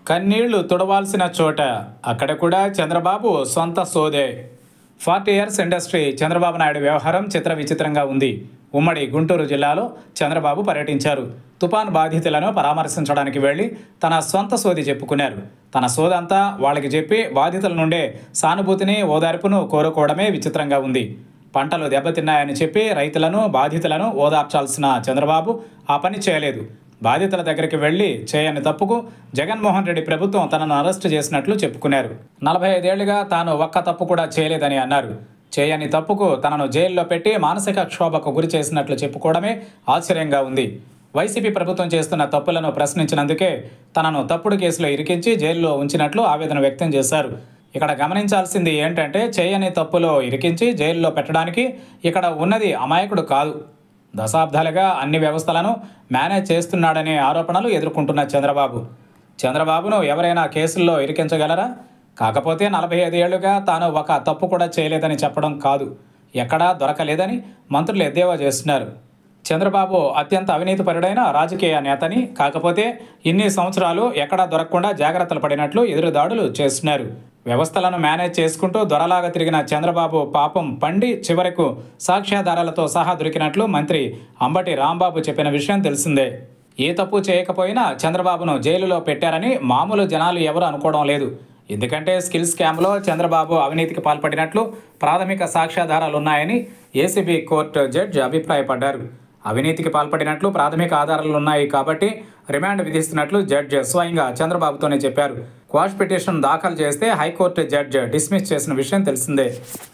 కన్నీళ్లు తుడవాల్సిన చోట అక్కడ కూడా చంద్రబాబు సొంత సోదే forty years industry Chandrababu Naidu వ్యవహారం చిత్ర విచిత్రంగా ఉంది ఉమ్మడి గుంటూరు జిల్లాలో చంద్రబాబు పర్యటించారు తుపాన్ బాధితులను పరామర్శించడానికి వెళ్లి తన సొంత సోది చెప్పుకున్నారు తన సోదంతా వాళ్ళకి చెప్పి బాధితుల నుండే సానుభూతిని ఓదార్పును కోరుకోవడమే విచిత్రంగా ఉంది పంటలు దెబ్బతిన్నాయని చెప్పి రైతులను బాధితులను ఓదార్చాల్సిన చంద్రబాబు ఆ పని చేయలేదు బాధితుల దగ్గరికి వెళ్లి చేయని తప్పుకు జగన్మోహన్ రెడ్డి ప్రభుత్వం తనను అరెస్టు చేసినట్లు చెప్పుకున్నారు నలభై ఐదేళ్లుగా తాను ఒక్క తప్పు కూడా చేయలేదని అన్నారు చేయని తప్పుకు తనను జైల్లో పెట్టి మానసిక క్షోభకు గురి చేసినట్లు చెప్పుకోవడమే ఆశ్చర్యంగా ఉంది వైసీపీ ప్రభుత్వం చేస్తున్న తప్పులను ప్రశ్నించినందుకే తనను తప్పుడు కేసులో ఇరికించి జైల్లో ఉంచినట్లు ఆవేదన వ్యక్తం చేశారు ఇక్కడ గమనించాల్సింది ఏంటంటే చేయని తప్పులో ఇరికించి జైల్లో పెట్టడానికి ఇక్కడ ఉన్నది అమాయకుడు కాదు దశాబ్దాలుగా అన్ని వ్యవస్థలను మేనేజ్ చేస్తున్నాడనే ఆరోపణలు ఎదుర్కొంటున్న చంద్రబాబు చంద్రబాబును ఎవరైనా కేసుల్లో ఇరికించగలరా కాకపోతే నలభై ఐదు ఏళ్లుగా తాను ఒక తప్పు కూడా చేయలేదని చెప్పడం కాదు ఎక్కడా దొరకలేదని మంత్రులు ఎద్దేవా చేస్తున్నారు చంద్రబాబు అత్యంత అవినీతిపరుడైన రాజకీయ నేతని కాకపోతే ఇన్ని సంవత్సరాలు ఎక్కడా దొరకకుండా జాగ్రత్తలు పడినట్లు ఎదురుదాడులు చేస్తున్నారు వ్యవస్థలను మేనేజ్ చేసుకుంటూ దొరలాగా తిరిగిన చంద్రబాబు పాపం పండి చివరకు సాక్ష్యాధారాలతో సహా దొరికినట్లు మంత్రి అంబటి రాంబాబు చెప్పిన విషయం తెలిసిందే ఏ తప్పు చేయకపోయినా చంద్రబాబును జైలులో పెట్టారని మామూలు జనాలు ఎవరు అనుకోవడం లేదు ఎందుకంటే స్కిల్ స్కామ్లో చంద్రబాబు అవినీతికి పాల్పడినట్లు ప్రాథమిక సాక్ష్యాధారాలున్నాయని ఏసీబీ కోర్టు జడ్జి అభిప్రాయపడ్డారు అవినీతికి పాల్పడినట్లు ప్రాథమిక ఆధారాలు ఉన్నాయి కాబట్టి రిమాండ్ విధిస్తున్నట్లు జడ్జి స్వయంగా చంద్రబాబుతోనే చెప్పారు క్వాష్ పిటిషన్ దాఖలు చేస్తే హైకోర్టు జడ్జి డిస్మిస్ చేసిన విషయం తెలిసిందే